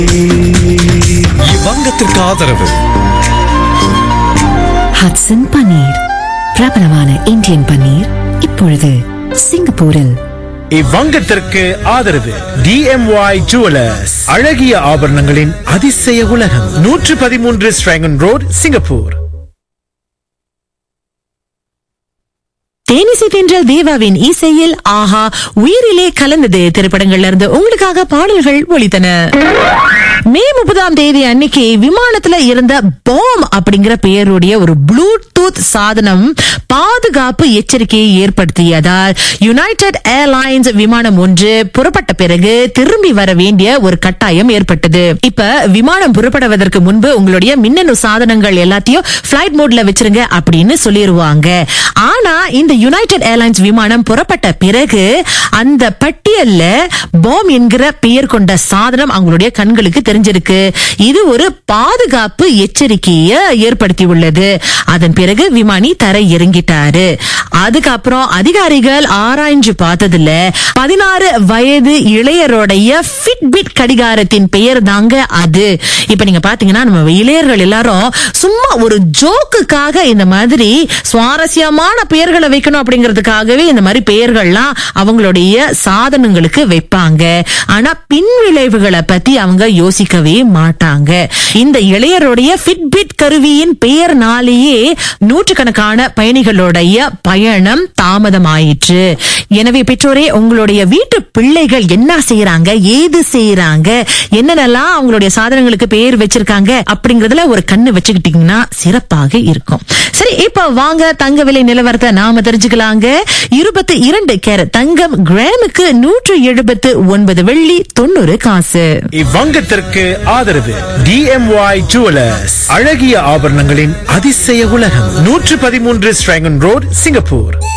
இவ்வங்கத்திற்கு ஆதரவு ஹட்சன் பன்னீர் பிரபலமான இந்தியன் பன்னீர் இப்பொழுது சிங்கப்பூரில் இவ்வங்கத்திற்கு ஆதரவு டிஎம்ஒய் ஜுவலர்ஸ் அழகிய ஆபரணங்களின் அதிசய உலகம் நூற்று பதிமூன்று ஸ்ட்ராங்கன் ரோட் சிங்கப்பூர் தேனிசை தென்றல் தேவாவின் இசையில் ஆஹா உயிரிலே கலந்தது திரைப்படங்கள்ல இருந்து உங்களுக்காக பாடல்கள் ஒலித்தன மே முப்பதாம் தேதி அன்னைக்கு விமானத்துல இருந்த பாம் அப்படிங்கிற பெயருடைய ஒரு ப்ளூடூத் சாதனம் பாதுகாப்பு எச்சரிக்கையை ஏற்படுத்தியதால் யுனைடெட் ஏர்லைன்ஸ் விமானம் ஒன்று புறப்பட்ட பிறகு திரும்பி வர வேண்டிய ஒரு கட்டாயம் ஏற்பட்டது இப்ப விமானம் புறப்படுவதற்கு முன்பு உங்களுடைய மின்னணு சாதனங்கள் எல்லாத்தையும் பிளைட் மோட்ல வச்சிருங்க அப்படின்னு சொல்லிருவாங்க ஆனா இந்த யுனைடெட் ஏர்லைன்ஸ் விமானம் புறப்பட்ட பிறகு அந்த பட்டியல்ல பாம் என்கிற பெயர் கொண்ட சாதனம் அவங்களுடைய கண்களுக்கு தெரிஞ்சிருக்கு இது ஒரு பாதுகாப்பு எச்சரிக்கையை ஏற்படுத்தி உள்ளது அதன் பிறகு விமானி தரை இறங்கிட்டாரு அதுக்கப்புறம் அதிகாரிகள் ஆராய்ஞ்சு பார்த்ததுல பதினாறு வயது இளையருடைய ஃபிட்பிட் கடிகாரத்தின் பெயர் தாங்க அது இப்ப நீங்க பாத்தீங்கன்னா நம்ம இளையர்கள் எல்லாரும் சும்மா ஒரு ஜோக்குக்காக இந்த மாதிரி சுவாரஸ்யமான பெயர்களை வைக்கணும் அப்படிங்கிறதுக்காகவே இந்த மாதிரி பெயர்கள்லாம் அவங்களுடைய சாதனங்களுக்கு வைப்பாங்க ஆனா பின் விளைவுகளை பத்தி அவங்க யோசிக்கவே மாட்டாங்க இந்த இளையருடைய ஃபிட்பிட் கருவியின் பெயர்னாலேயே நூற்றுக்கணக்கான பயணிகளுடைய பயணம் தாமதமாயிற்று எனவே பெற்றோரே உங்களுடைய வீட்டு பிள்ளைகள் என்ன செய்யறாங்க ஏது செய்யறாங்க என்னென்னலாம் அவங்களுடைய சாதனங்களுக்கு பெயர் வச்சிருக்காங்க அப்படிங்கறதுல ஒரு கண்ணு வச்சுக்கிட்டீங்கன்னா சிறப்பாக இருக்கும் சரி இப்ப வாங்க தங்க விலை நிலவரத்தை நாம தெரிஞ்சுக்கலாங்க இருபத்தி இரண்டு கேரட் தங்கம் கிராமுக்கு நூற்று எழுபத்து ஒன்பது வெள்ளி தொண்ணூறு காசு இவ்வங்கத்திற்கு ஆதரவு டிஎம்ஒய் ஜுவலர்ஸ் அழகிய ஆபரணங்களின் அதிசய உலகம் நூற்று பதிமூன்று ஸ்ட்ராங்கன் ரோட் சிங்கப்பூர்